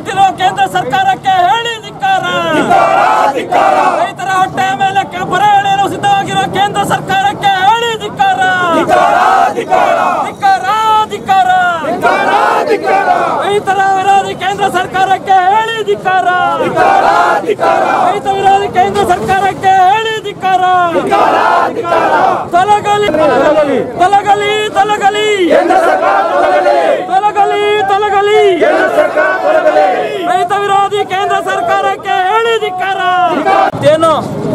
ಹೊರಟಿರೋ ಕೇಂದ್ರ ಸರ್ಕಾರಕ್ಕೆ ಹೇಳಿ ಧಿಕ್ಕಾರ ರೈತರ ಹೊಟ್ಟೆಯ ಮೇಲೆ ಕೆ- ಬರ ಎಳೆಯಲು ಸಿದ್ಧವಾಗಿರೋ ಕೇಂದ್ರ ಸರ್ಕಾರಕ್ಕೆ ಹೇಳಿ ಧಿಕ್ಕಾರ ಧಿಕ್ಕಾರ ಧಿಕ್ಕಾರ ರೈತರ ವಿರೋಧಿ ಕೇಂದ್ರ ಸರ್ಕಾರಕ್ಕೆ ಹೇಳಿ ಧಿಕ್ಕಾರ ರೈತ ವಿರೋಧಿ ಕೇಂದ್ರ ಸರ್ಕಾರಕ್ಕೆ ಹೇಳಿ ಧಿಕ್ಕಾರ ತೊಲಗಲಿ ತೊಲಗಲಿ ತೊಲಗಲಿ ತೊಲಗಲಿ ತೊಲಗಲಿ ರೈತ ವಿರೋಧಿ ಕೇಂದ್ರ ಸರ್ಕಾರಕ್ಕೆ ಹೇಳಿ ಧಿಕ್ಕಾರ ಏನು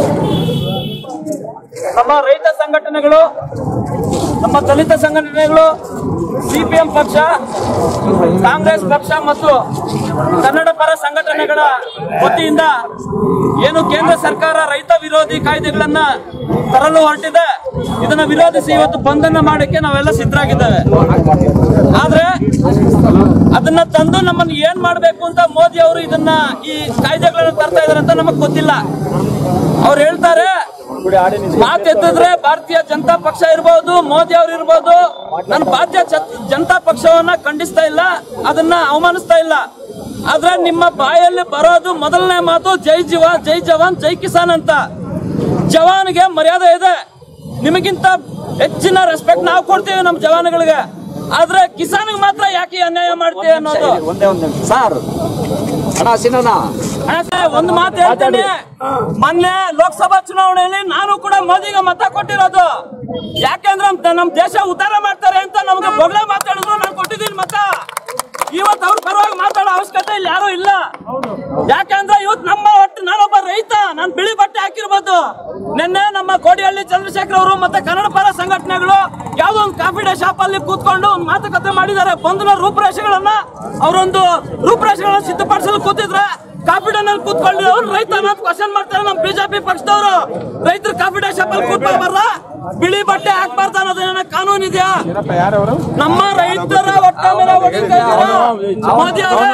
ನಮ್ಮ ರೈತ ಸಂಘಟನೆಗಳು ನಮ್ಮ ದಲಿತ ಸಂಘಟನೆಗಳು ಸಿಪಿಎಂ ಪಕ್ಷ ಕಾಂಗ್ರೆಸ್ ಪಕ್ಷ ಮತ್ತು ಕನ್ನಡ ಪರ ಸಂಘಟನೆಗಳ ವತಿಯಿಂದ ಏನು ಕೇಂದ್ರ ಸರ್ಕಾರ ರೈತ ವಿರೋಧಿ ಕಾಯ್ದೆಗಳನ್ನ ತರಲು ಹೊರಟಿದೆ ಇದನ್ನ ವಿರೋಧಿಸಿ ಇವತ್ತು ಬಂಧನ ಮಾಡಕ್ಕೆ ನಾವೆಲ್ಲ ಸಿದ್ಧರಾಗಿದ್ದೇವೆ ಆದ್ರೆ ಅದನ್ನ ತಂದು ನಮ್ಮನ್ನು ಏನ್ ಮಾಡ್ಬೇಕು ಅಂತ ಮೋದಿ ಅವರು ಇದನ್ನ ಈ ಕಾಯ್ದೆಗಳನ್ನ ತರ್ತಾ ಇದಾರೆ ಅಂತ ನಮಗ್ ಗೊತ್ತಿಲ್ಲ ಅವ್ರು ಹೇಳ್ತಾರೆ ಮಾತು ಎತ್ತಿದ್ರೆ ಭಾರತೀಯ ಜನತಾ ಪಕ್ಷ ಇರ್ಬೋದು ಮೋದಿ ಅವ್ರು ಇರ್ಬೋದು ನಾನು ಭಾರತೀಯ ಜ- ಜನತಾ ಪಕ್ಷವನ್ನ ಖಂಡಿಸ್ತಾ ಇಲ್ಲ ಅದನ್ನ ಅವಮಾನಿಸ್ತಾ ಇಲ್ಲ ಆದ್ರೆ ನಿಮ್ಮ ಬಾಯಲ್ಲಿ ಬರೋದು ಮೊದಲನೇ ಮಾತು ಜೈ ಜವಾನ್ ಜೈ ಜವಾನ್ ಜೈ ಕಿಸಾನ್ ಅಂತ ಜವಾನ್ಗೆ ಮರ್ಯಾದೆ ಇದೆ ನಿಮಗಿಂತ ಹೆಚ್ಚಿನ ರೆಸ್ಪೆಕ್ಟ್ ನಾವು ಕೊಡ್ತೀವಿ ನಮ್ಮ ಜವಾನ್ಗಳಿಗೆ ಆದ್ರೆ ಕಿಸಾನ್ಗೆ ಮಾತ್ರ ಯಾಕೆ ಈ ಅನ್ಯಾಯ ಮಾಡ್ತೀವಿ ಅನ್ನೋದು ಒಂದೇ ಒಂದ್ ನಿಮಿಷ ಸರ್ ಅಣ್ಣ ಸಿನೋಣ ಅಣ್ಣ ಸರ್, ಒಂದು ಮಾತು ಹೇಳ್ತೀನಿ ಮೊನ್ನೆ ಲೋಕಸಭಾ ಚುನಾವಣೆಯಲ್ಲಿ ನಾನು ಕೂಡ ಮೋದಿಗೆ ಮತ ಕೊಟ್ಟಿರೋದು ಯಾಕೆಂದ್ರೆ ನಮ್- ನಮ್ ದೇಶ ಉದ್ಧಾರ ಮಾಡ್ತಾರೆ ಅಂತ ನಮ್ಗೆ ಬೊಗಳೆ ಮಾತಾಡಿದ್ರು ನಾನು ಕೊಟ್ಟಿದ್ದೀನಿ ಮತ ಇವತ್ತು ಅವ್ರ ಪರವಾಗಿ ಮಾತಾಡೋ ಅವಶ್ಯಕತೆ ಇಲ್ಲಿ ಯಾರು ಇಲ್ಲ ಯಾಕಂದ್ರೆ ಇವತ್ತು ನಮ್ಮ ಒಟ್ಟು ನಾನೊಬ್ಬ ರೈತ ನಾನು ಬಿಳಿ ಬಟ್ಟೆ ಹಾಕಿರ್ಬೋದು ನಿನ್ನೆ ನಮ್ಮ ಕೋಡಿಹಳ್ಳಿ ಚಂದ್ರಶೇಖರ್ ಅವರು ಮತ್ತೆ ಕನ್ನಡ ಪರ ಸಂಘಟನೆಗಳು ಯಾವ್ದೋ ಒಂದು ಕಾಫಿ ಡೇ ಶಾಪ್ ಅಲ್ಲಿ ಕೂತ್ಕೊಂಡು ಒಂದು ಮಾತುಕತೆ ಮಾಡಿದ್ದಾರೆ ಬಂಧನ ರೂಪುರೇಷೆಗಳನ್ನ ಅವರೊಂದು ರೂಪುರೇಷೆಗಳನ್ನ ಸಿದ್ಧಪಡಿಸಲು ಕೂತಿದ್ರೆ ಕಾಫಿ ಡೇ ನಲ್ಲಿ ಕೂತ್ಕೊಂಡು ಅವ್ರು ರೈತ ಅನ್ನೋದು ಕ್ವಶನ್ ಮಾಡ್ತಾರೆ ನಮ್ಮ ಬಿಜೆಪಿ ಪಕ್ಷದವರು ರೈತರು ಕಾಫಿ ಡೇ ಶಾಪ್ ಅಲ್ಲಿ ಕೂತ್ಕೊಳ್ಬಾರ್ದ ಬಿಳಿ ಬಟ್ಟೆ ಹಾಕ್ಬಾರ್ದು ಅನ್ನೋದು ಏನೋ ಕಾನೂನು ಇದೆಯಾ ನಮ್ಮ ರೈತರ ಹೊಟ್ಟೆ ಮೇಲೆ ಹೊಡಿತಾ ಇದ್ದೀರಾ? ಮೋದಿ ಅವರೇ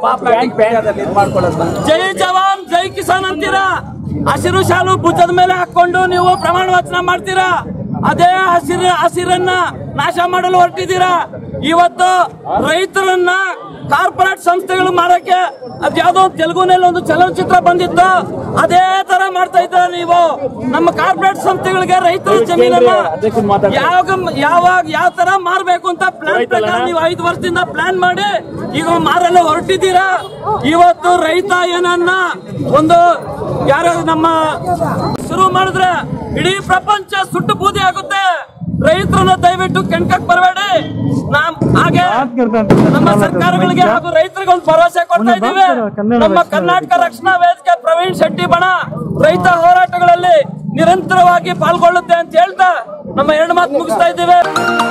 ಜೈ ಜವಾನ್ ಜೈ ಕಿಸಾನ್ ಅಂತೀರಾ ಹಸಿರು ಶಾಲು ಭುಜದ ಮೇಲೆ ಹಾಕೊಂಡು ನೀವು ಪ್ರಮಾಣ ವಚನ ಮಾಡ್ತೀರಾ ಅದೇ ಹಸಿರು ಹಸಿರನ್ನ ನಾಶ ಮಾಡಲು ಹೊರಟಿದ್ದೀರಾ ಇವತ್ತು ರೈತರನ್ನ ಕಾರ್ಪೊರೇಟ್ ಸಂಸ್ಥೆಗಳು ಮಾಡಕ್ಕೆ ಅದ್ಯಾವುದೋ ಒಂದು ತೆಲುಗುನಲ್ಲಿ ಒಂದು ಚಲನಚಿತ್ರ ಬಂದಿತ್ತು ಅದೇ ತರ ಮಾಡ್ತಾ ಇದ್ದಾರೆ ನೀವು ನಮ್ಮ ಕಾರ್ಪೊರೇಟ್ ಸಂಸ್ಥೆಗಳಿಗೆ ರೈತರ ಜಮೀನನ್ನ ಯಾವಾಗ ಯಾವಾಗ ಯಾವ ತರ ಮಾರ್ಬೇಕು ಅಂತ ಪ್ಲಾನ್ ಪ್ರಕಾರ ನೀವು ಐದು ವರ್ಷದಿಂದ ಪ್ಲಾನ್ ಮಾಡಿ ಈಗ ಮಾರಲು ಹೊರಟಿದ್ದೀರಾ ಇವತ್ತು ರೈತ ಏನನ್ನ ಒಂದು ಯಾರು ನಮ್ಮ ಶುರು ಮಾಡಿದ್ರೆ ಇಡೀ ಪ್ರಪಂಚ ಸುಟ್ಟು ಬೂದಿ ಆಗುತ್ತೆ ರೈತರನ್ನ ದಯವಿಟ್ಟು ಕೆಣಕಕ್ ಬರಬೇಡಿ ನಾಮ್ ಹಾಗೆ ನಮ್ಮ ಸರ್ಕಾರಗಳಿಗೆ ಹಾಗೂ ರೈತರಿಗೆ ಒಂದು ಭರವಸೆ ಕೊಡ್ತಾ ಇದ್ದೀವಿ ನಮ್ಮ ಕರ್ನಾಟಕ ರಕ್ಷಣಾ ವೇದಿಕೆ ಪ್ರವೀಣ್ ಶೆಟ್ಟಿ ಬಣ ರೈತ ಹೋರಾಟಗಳಲ್ಲಿ ನಿರಂತರವಾಗಿ ಪಾಲ್ಗೊಳ್ಳುತ್ತೆ ಅಂತ ಹೇಳ್ತಾ ನಮ್ಮ ಎರಡು ಮಾತು ಮುಗಿಸ್ತಾ ಇದ್ದೀವಿ